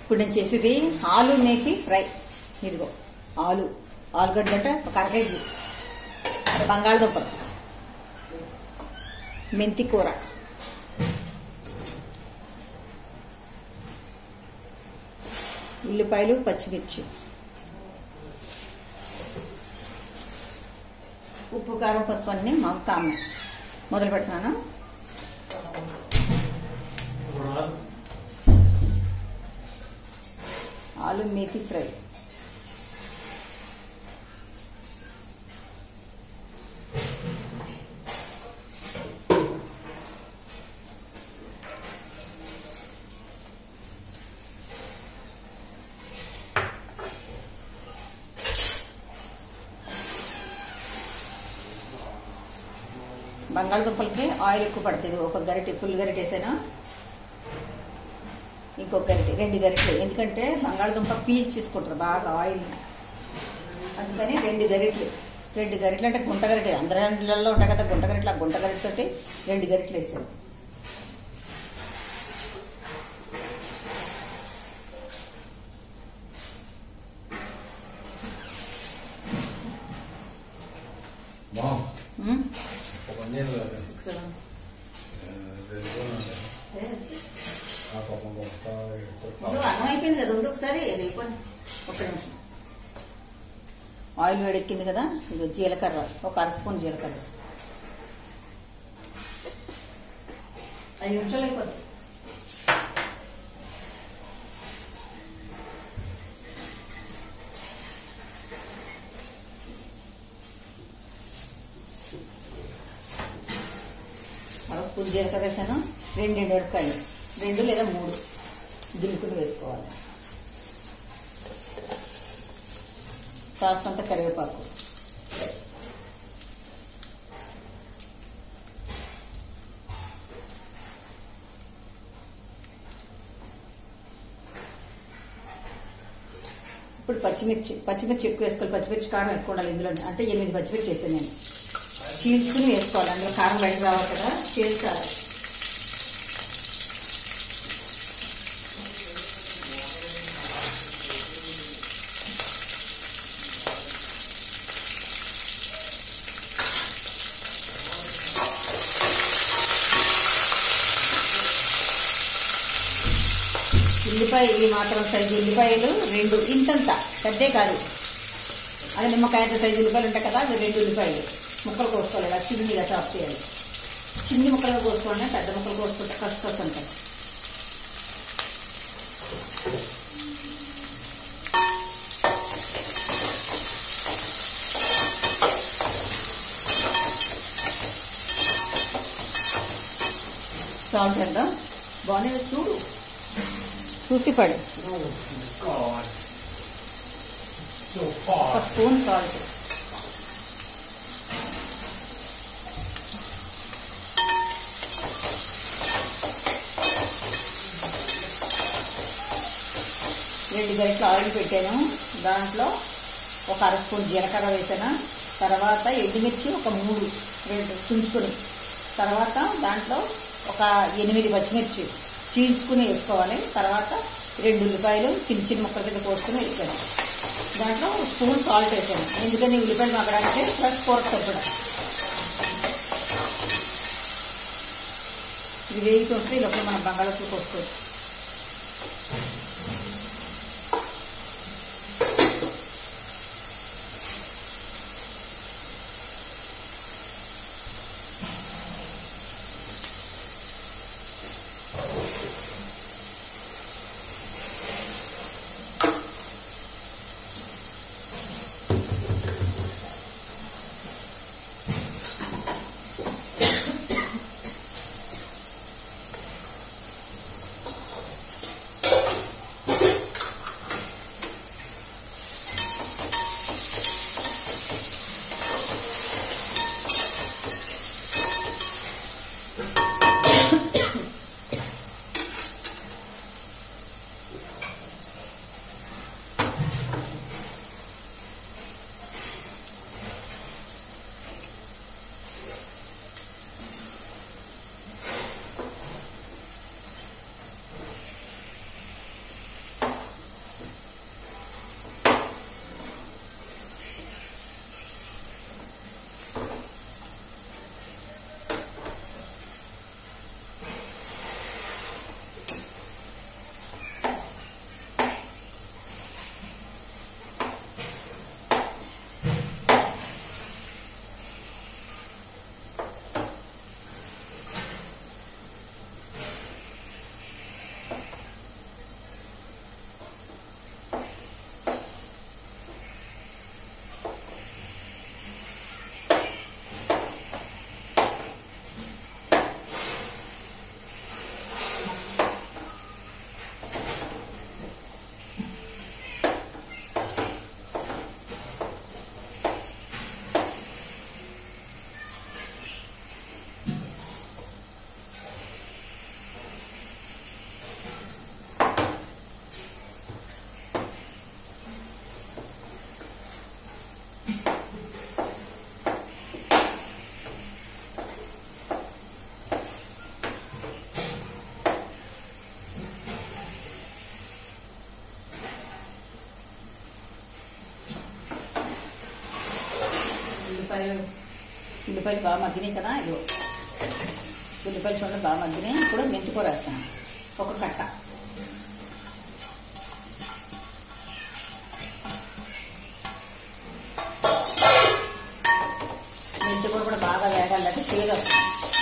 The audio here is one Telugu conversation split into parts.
ఇప్పుడు నేను చేసేది ఆలు మేతి ఫ్రై ఇదిగో ఆలు ఆలుగడ్డ అంటే ఒక అర కేజీ బంగాళదుంపలు మెంతి కూర ఉల్లిపాయలు పచ్చిమిర్చి ఉప్పు కారం పసుపు అన్ని మా కామ మొదలు పెడుతున్నాను ఆలు మేతి ఫ్రై బంగాళదుంపలకి ఆయిల్ ఎక్కువ పడుతుంది ఒక గరిటె ఫుల్ గరిటె వేసాను ఇంకొక గరిటె రెండు గరిటెలు ఎందుకంటే బంగాళదుంప పీల్ చేసుకుంటారు బాగా ఆయిల్ అందుకని రెండు గరిటెలు రెండు గరిటెలు అంటే గుంట గరిటె అందరి ఇండ్లలో ఉంటాయి కదా గుంట గరిటెలు ఆ గుంట గరిటెతోటి రెండు గరిటెలు వేసాను బాగు ఉమ్. ఒక నేను కదా ఒకసారి. రెండు రోజులు ఆ పాపం గొప్ప ముందు అన్నం అయిపోయింది కదా ఉంది ఒకసారి ఇది అయిపోయింది ఒక్క నిమిషం ఆయిల్ వేడెక్కింది కదా ఇది జీలకర్ర ఒక అర స్పూన్ జీలకర్ర ఐదు నిమిషాలు అయిపోతుంది అర స్పూన్ జీలకర్ర వేసాను రెండు రెండు మిరపకాయలు రెండు లేదా మూడు దులుకుని వేసుకోవాలి కాస్తంత కరివేపాకు ఇప్పుడు పచ్చిమిర్చి పచ్చిమిర్చి ఎక్కువ వేసుకోవాలి పచ్చిమిర్చి కారం ఎక్కువ ఉండాలి ఇందులో అంటే ఎనిమిది పచ్చిమిర్చి వేసాను నేను చీల్చుకుని వేసుకోవాలి అందులో కారం బయట రావాలి కదా చీల్చాలి ఉల్లిపాయ ఈ మాత్రం సైజు ఉల్లిపాయలు రెండు ఇంతంత పెద్దే కాదు అది నిమ్మకాయ సైజు ఉల్లిపాయలు ఉంటాయి కదా అవి రెండు ఉల్లిపాయలు ముక్కలు కోసుకోవాలి ఇలా చిన్నగా చాప్ చేయాలి చిన్ని ముక్కలుగా కోసుకోండి పెద్ద ముక్కలు కోసుకుంటే కష్టం ఉంటాయి సాల్ట్ ఎంత బాగానే చూడు చూసి పడు God. So ఒక hard. స్పూన్ సాల్ట్ రెండు గరిటలు ఆయిల్ పెట్టాను దాంట్లో ఒక అర స్పూన్ జీలకర్ర వేసాను తర్వాత ఎండుమిర్చి ఒక మూడు రెండు తుంచుకొని తర్వాత దాంట్లో ఒక ఎనిమిది పచ్చిమిర్చి చీల్చుకుని వేసుకోవాలి తర్వాత రెండు ఉల్లిపాయలు చిన్న చిన్న ముక్కల కింద కోసుకుని వేసాను దాంట్లో ఒక స్పూన్ సాల్ట్ వేసాను ఎందుకని ఉల్లిపాయలు మగ్గడానికి ప్లస్ కూర సరిపడా ఇది వేగుతుంటే ఈ లోపల మనం బంగాళాదుంపలు కోసుకోవచ్చు ఉల్లిపాయలు ఉల్లిపాయలు బాగా మగ్గినాయి కదా ఇదిగో ఉల్లిపాయలు చూడండి బాగా మగ్గినాయి ఇప్పుడు మెంతికూర వేస్తాను ఒక కట్ట మెంతికూర కూడా బాగా వేగాలంటే తీగ వస్తుంది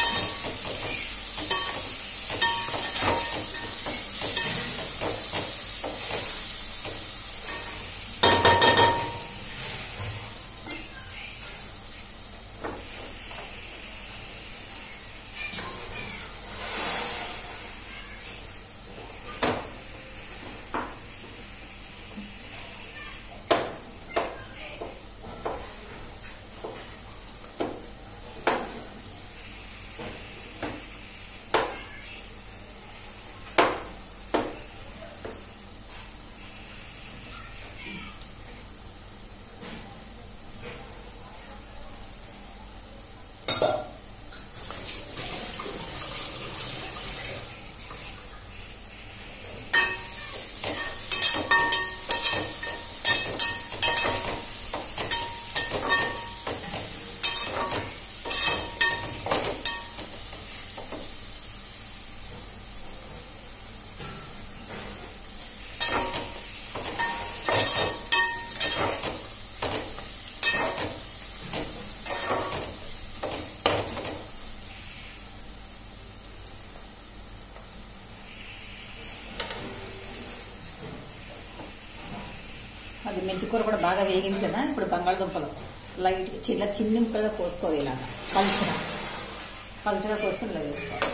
అది మెంతికూర కూడా బాగా వేగింది కదా ఇప్పుడు బంగాళదుంపలు లైట్ చిన్న చిన్న ముక్కలుగా కోసుకోవాలి ఇలాగా పలుచగా పలుచగా కోసుకొని ఇలా వేసుకోవాలి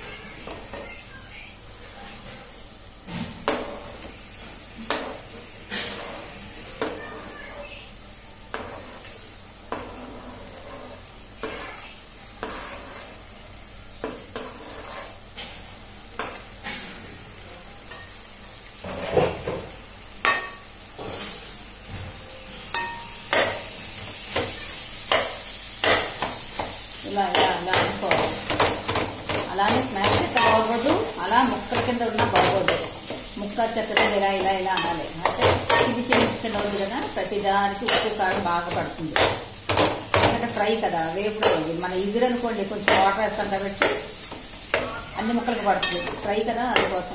ఇలా ఇలా ఇలా అనుకోవాలి అలానే స్మాష్ చెక్క బాగోదు అలా ముక్కల కింద ఉన్నా బాగోదు ముక్క చెక్క కింద ఇలా ఇలా ఇలా అనాలి అంటే చిన్న చిన్న కింద ఉంది కదా ప్రతి దానికి ఉప్పు కారం బాగా పడుతుంది ఎందుకంటే ఫ్రై కదా వేపుడు అది. మన ఇగురు అనుకోండి కొంచెం వాటర్ వేస్తాం కాబట్టి అన్ని ముక్కలకు పడుతుంది ఫ్రై కదా అందుకోసం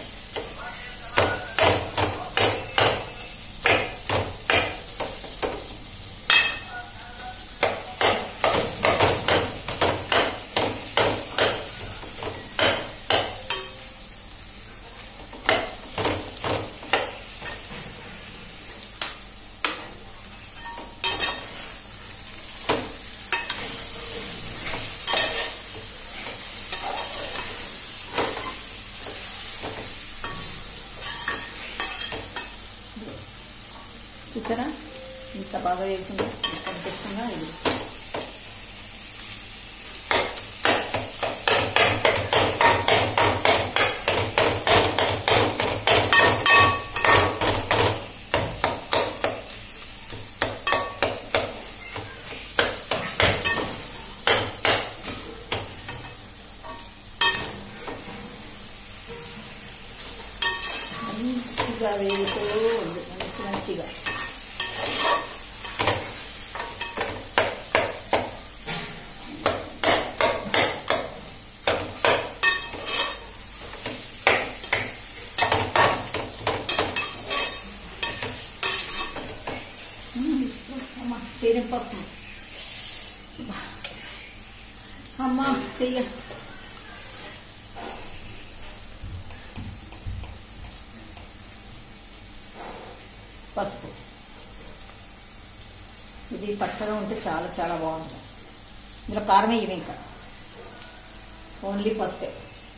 చూసారా ఇంత బాగా వేస్తుంది కనిపిస్తుందా ఇది మంచిగా వేగుతూ ఉంది మంచి మంచిగా అమ్మ చేరింపు వస్తుంది అమ్మ చెయ్య పసుపు ఇది పచ్చగా ఉంటే చాలా చాలా బాగుంటుంది ఇందులో కారం వేయము ఇంకా ఓన్లీ పసుపే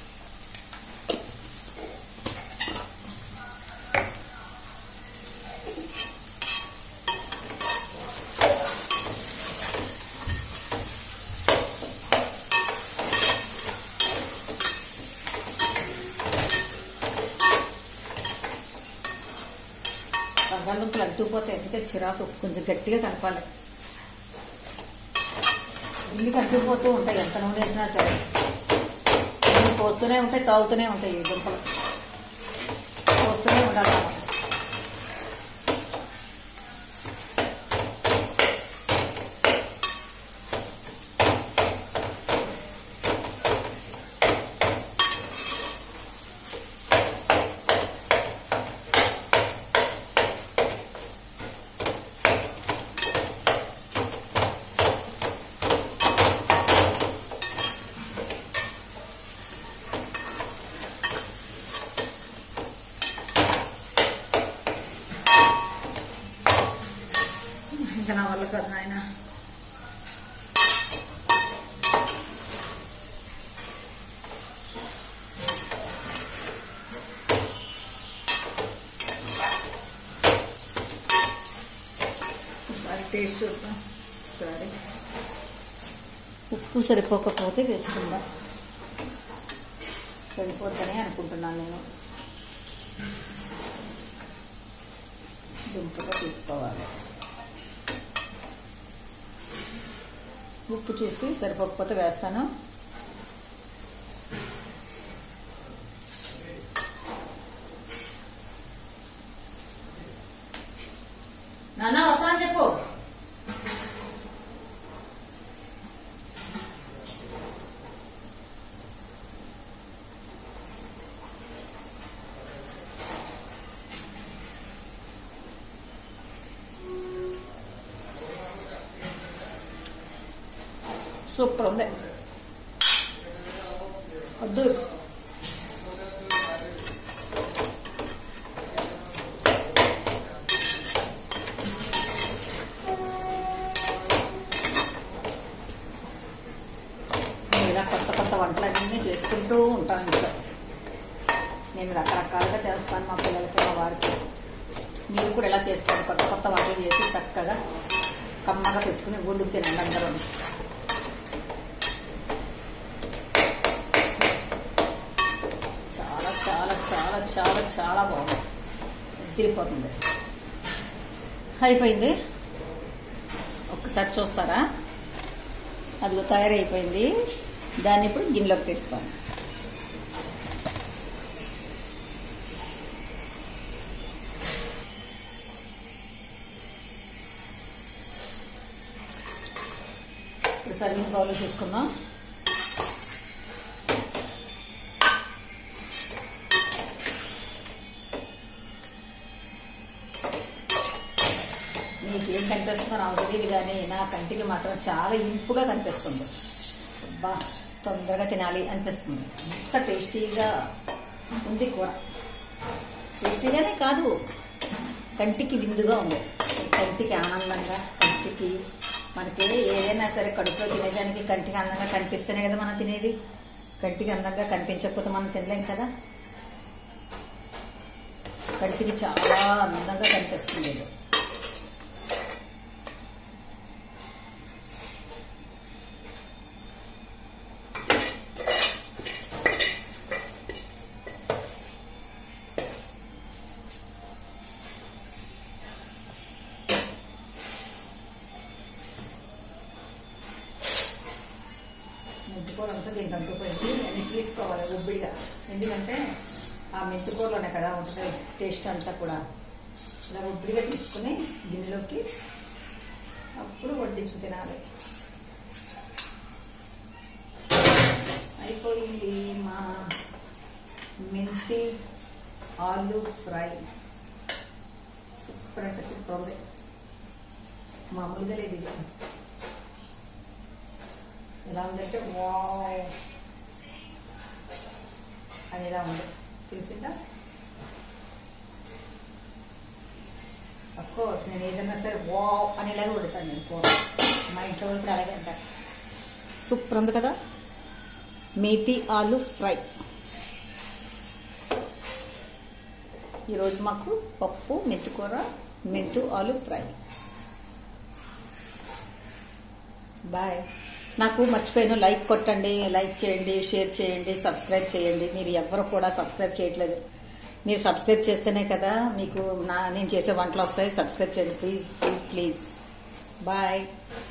బంగాళదుంపలు అంటుకుపోతే ఎందుకే చిరాకు కొంచెం గట్టిగా కలపాలి ఎందుకు అంటుకుపోతూ ఉంటాయి ఎంత నూనె వేసినా సరే నూనె పోస్తూనే ఉంటాయి తాగుతూనే ఉంటాయి ఈ దుంపలు పోస్తూనే ఉండాలి మనం. కదా నాయన ఒకసారి టేస్ట్ చూద్దాం సరే ఉప్పు సరిపోకపోతే వేసుకుందాం సరిపోతుందని అనుకుంటున్నాను నేను దుంపగా తీసుకోవాలి ఉప్పు చూసి సరిపోకపోతే వేస్తాను నాన్న వస్తాను చెప్పు సూపర్ ఉంది వద్దు ఇలా కొత్త కొత్త వంటలన్నీ చేసుకుంటూ ఉంటాను ఇంట్లో నేను రకరకాలుగా చేస్తాను మా పిల్లలకి మా వారికి మీరు కూడా ఇలా చేసుకోండి కొత్త కొత్త వంటలు చేసి చక్కగా కమ్మగా పెట్టుకుని వండుకు తినండి అందరూ చాలా చాలా చాలా చాలా చాలా బాగుంది తిరిగిపోతుంది అయిపోయింది ఒక్కసారి చూస్తారా అదిగో తయారైపోయింది దాన్ని ఇప్పుడు గిన్నెలోకి తీస్తాను ఇప్పుడు సర్వింగ్ బౌల్ తీసుకుందాం మీకేం కనిపిస్తుందో నాకు తెలియదు కానీ నా కంటికి మాత్రం చాలా ఇంపుగా కనిపిస్తుంది బా తొందరగా తినాలి అనిపిస్తుంది అంత టేస్టీగా ఉంది కూర టేస్టీగానే కాదు కంటికి విందుగా ఉంది కంటికి ఆనందంగా కంటికి మనకి ఏదైనా సరే కడుపులో తినేదానికి కంటికి అందంగా కనిపిస్తేనే కదా మనం తినేది కంటికి అందంగా కనిపించకపోతే మనం తినలేం కదా కంటికి చాలా అందంగా కనిపిస్తుంది ఇది మెంతికూర అంతా దీనికి అంటుకుపోయింది అన్ని తీసుకోవాలి ఉబ్బిగా ఎందుకంటే ఆ మెంతికూరలోనే కదా ఉంటుంది టేస్ట్ అంతా కూడా ఇలా ఉబ్బిగా తీసుకుని గిన్నెలోకి అప్పుడు వడ్డించు తినాలి అయిపోయింది మా మెంతి ఆలు ఫ్రై సూపర్ అంటే సూపర్ ఉంది మామూలుగా లేదు ఇది ఎలా ఉందంటే వావ్ అని ఎలా ఉంది తెలిసిందా అఫ్కోర్స్ నేను ఏదైనా సరే వావ్ అనేలాగా వండుతాను నేను కూర మా ఇంట్లో వాళ్ళు కూడా అలాగే అంటారు సూపర్ ఉంది కదా మేతి ఆలు ఫ్రై ఈరోజు మాకు పప్పు మెంతికూర మెంతు ఆలు ఫ్రై బాయ్ నాకు మర్చిపోయాను లైక్ కొట్టండి లైక్ చేయండి షేర్ చేయండి సబ్స్క్రైబ్ చేయండి మీరు ఎవ్వరు కూడా సబ్స్క్రైబ్ చేయట్లేదు మీరు సబ్స్క్రైబ్ చేస్తేనే కదా మీకు నా నేను చేసే వంటలు వస్తాయి సబ్స్క్రైబ్ చేయండి ప్లీజ్ ప్లీజ్ ప్లీజ్ బాయ్